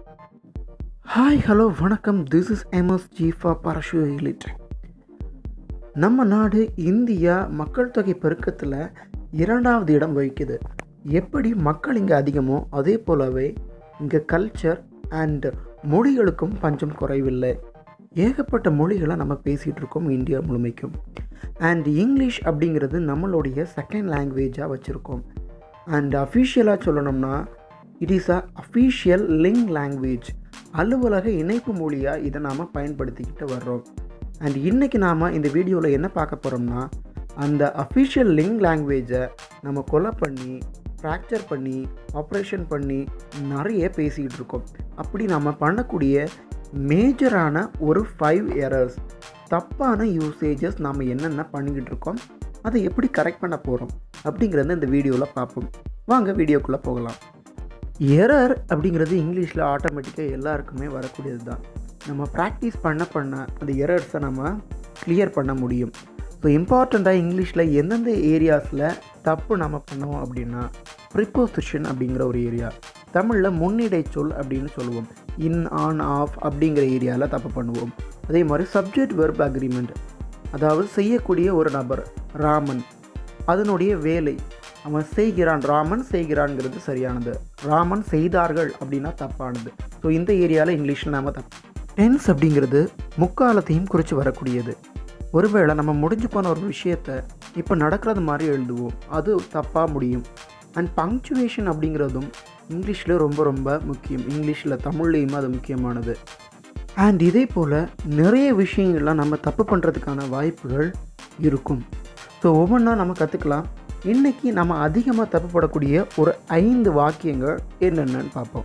hi hello வணக்கம் this is MS ஜீஃபா பரஷு எலிட் நம்ம நாடு இந்தியா மக்கள் தொகை பெருக்கத்தில் இரண்டாவது இடம் வகிக்குது எப்படி மக்கள் இங்கே அதிகமோ அதே போலவே இங்கே கல்ச்சர் அண்ட் மொழிகளுக்கும் பஞ்சம் குறைவில்லை ஏகப்பட்ட மொழிகளை நம்ம பேசிகிட்டு இருக்கோம் இந்தியா முழுமைக்கும் அண்ட் இங்கிலீஷ் அப்படிங்கிறது நம்மளுடைய செகண்ட் லாங்குவேஜாக வச்சுருக்கோம் அண்ட் அஃபிஷியலாக சொல்லணும்னா it is a official link language அலுவலக இணைப்பு மொழியாக இதை நாம் பயன்படுத்திக்கிட்டு வர்றோம் அண்ட் இன்றைக்கி நாம் இந்த வீடியோவில் என்ன பார்க்க போகிறோம்னா அந்த அஃபிஷியல் லிங்க் லாங்குவேஜை நம்ம கொலை பண்ணி ஃப்ராக்சர் பண்ணி ஆப்ரேஷன் பண்ணி நிறைய பேசிக்கிட்டு இருக்கோம் அப்படி நம்ம பண்ணக்கூடிய மேஜரான ஒரு ஃபைவ் எரர்ஸ் தப்பான யூசேஜஸ் நாம் என்னென்ன பண்ணிக்கிட்டு இருக்கோம் அதை எப்படி கரெக்ட் பண்ண போகிறோம் அப்படிங்கிறத இந்த வீடியோவில் பார்ப்போம் வாங்க வீடியோக்குள்ளே போகலாம் எரர் அப்படிங்கிறது இங்கிலீஷில் ஆட்டோமேட்டிக்காக எல்லாருக்குமே வரக்கூடியது தான் நம்ம ப்ராக்டிஸ் பண்ண பண்ண அந்த எரர்ஸை நம்ம கிளியர் பண்ண முடியும் ஸோ இம்பார்ட்டண்ட்டாக இங்கிலீஷில் எந்தெந்த ஏரியாஸில் தப்பு நம்ம பண்ணுவோம் அப்படின்னா ப்ரிப்போசிஷன் அப்படிங்கிற ஒரு ஏரியா தமிழில் முன்னிடை சொல் அப்படின்னு சொல்லுவோம் இன் ஆன் ஆஃப் அப்படிங்கிற ஏரியாவில் தப்பு பண்ணுவோம் அதே மாதிரி சப்ஜெக்ட் வெர்ப் அக்ரிமெண்ட் அதாவது செய்யக்கூடிய ஒரு நபர் ராமன் அதனுடைய வேலை அவன் செய்கிறான் ராமன் செய்கிறான்ங்கிறது சரியானது ராமன் செய்தார்கள் அப்படின்னா தப்பானது ஸோ இந்த ஏரியாவில் இங்கிலீஷில் நாம் தப்பு டென்ஸ் அப்படிங்கிறது முக்காலத்தையும் குறித்து வரக்கூடியது ஒருவேளை நம்ம முடிஞ்சு போன ஒரு விஷயத்தை இப்போ நடக்கிறது மாதிரி எழுதுவோம் அது தப்பாக முடியும் அண்ட் பங்க்சுவேஷன் அப்படிங்கிறதும் இங்கிலீஷில் ரொம்ப ரொம்ப முக்கியம் இங்கிலீஷில் தமிழ்லேயும் அது முக்கியமானது அண்ட் இதே போல் நிறைய விஷயங்கள்லாம் நம்ம தப்பு பண்ணுறதுக்கான வாய்ப்புகள் இருக்கும் ஸோ ஒவ்வொன்றா நம்ம கற்றுக்கலாம் இன்றைக்கி நம்ம அதிகமாக தப்புப்படக்கூடிய ஒரு ஐந்து வாக்கியங்கள் என்னென்னு பார்ப்போம்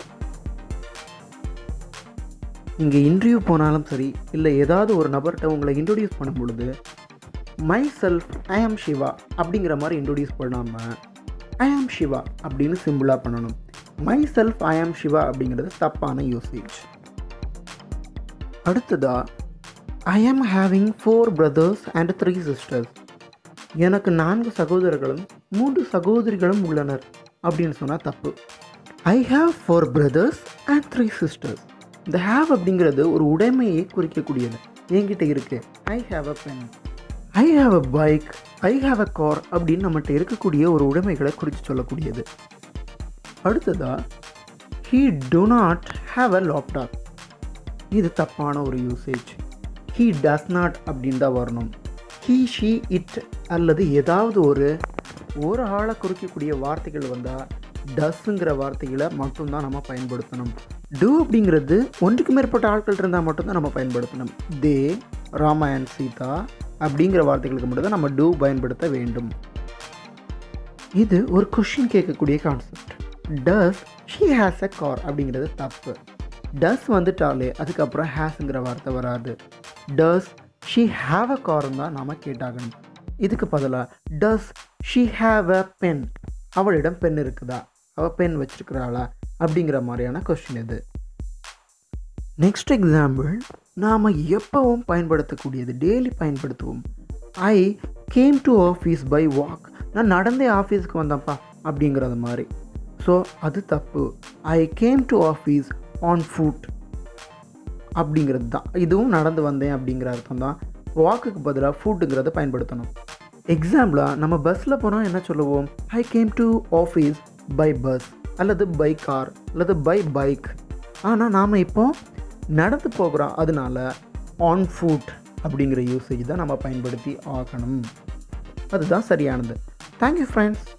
இங்கே இன்டர்வியூ போனாலும் சரி இல்லை ஏதாவது ஒரு நபர்கிட்ட உங்களை இன்ட்ரொடியூஸ் பண்ணும் பொழுது மை செல்ஃப் ஐ ஆம் சிவா அப்படிங்கிற மாதிரி இன்ட்ரொடியூஸ் பண்ணாமல் ஐ ஆம் சிவா அப்படின்னு சிம்பிளாக பண்ணணும் மை செல்ஃப் ஐ ஆம் சிவா அப்படிங்கிறது தப்பான யூசேஜ் அடுத்ததாக I am having four brothers and three sisters எனக்கு நான்கு சகோதரர்களும் மூன்று சகோதரிகளும் உள்ளனர் அப்படின்னு சொன்னால் தப்பு I have four brothers and three sisters இந்த ஹாவ் அப்படிங்கிறது ஒரு உடைமையை குறிக்கக்கூடியது என்கிட்ட இருக்குது I have a pen I have a bike I have a car அப்படின்னு நம்மகிட்ட இருக்கக்கூடிய ஒரு உடைமைகளை குறித்து சொல்லக்கூடியது அடுத்ததாக he do not have a laptop இது தப்பான ஒரு யூசேஜ் ஹீ டஸ் நாட் அப்படின்னு தான் வரணும் ஹீ ஷீ இட் அல்லது ஏதாவது ஒரு ஒரு ஆளை குறிக்கக்கூடிய வார்த்தைகள் வந்தால் டஸ்ஸுங்கிற வார்த்தைகளை மட்டும்தான் நம்ம பயன்படுத்தணும் டூ அப்படிங்கிறது ஒன்றுக்கு மேற்பட்ட ஆட்கள் இருந்தால் மட்டும்தான் நம்ம பயன்படுத்தணும் தே ராமா அண்ட் சீதா அப்படிங்கிற வார்த்தைகளுக்கு மட்டும்தான் நம்ம டூ பயன்படுத்த வேண்டும் இது ஒரு கொஷின் கேட்கக்கூடிய concept does she has a car அப்படிங்கிறது தப்பு டஸ் வந்துட்டாலே அதுக்கப்புறம் ஹேஸுங்கிற வார்த்தை வராது டஸ் ஷீ ஹாவ் அ கார்னு தான் நாம் கேட்டாகணும் இதுக்கு பதிலாக does she have a pen அவளிடம் பென் இருக்குதா அவள் பென் வச்சிருக்கிறாளா அப்படிங்கிற மாதிரியான கொஸ்டின் இது நெக்ஸ்ட் எக்ஸாம்பிள் நாம் எப்பவும் பயன்படுத்தக்கூடியது டெய்லி பயன்படுத்துவோம் I came to office by walk நான் நடந்தே ஆஃபீஸுக்கு வந்தேன்ப்பா அப்படிங்கிறது மாதிரி ஸோ அது தப்பு I came to office on foot அப்படிங்கிறது தான் இதுவும் நடந்து வந்தேன் அப்படிங்கிற அர்த்தம் தான் வாக்குக்கு பதிலாக ஃபுட்டுங்கிறத பயன்படுத்தணும் எக்ஸாம்பிளாக நம்ம பஸ்ஸில் போனால் என்ன சொல்லுவோம் I came to office by bus அல்லது பை கார் அல்லது பை பைக் ஆனால் நாம் இப்போ நடந்து போகிறோம் அதனால ஆன் ஃபுட் அப்படிங்கிற யூசேஜ் தான் நம்ம பயன்படுத்தி ஆகணும் அதுதான் சரியானது தேங்க்யூ ஃப்ரெண்ட்ஸ்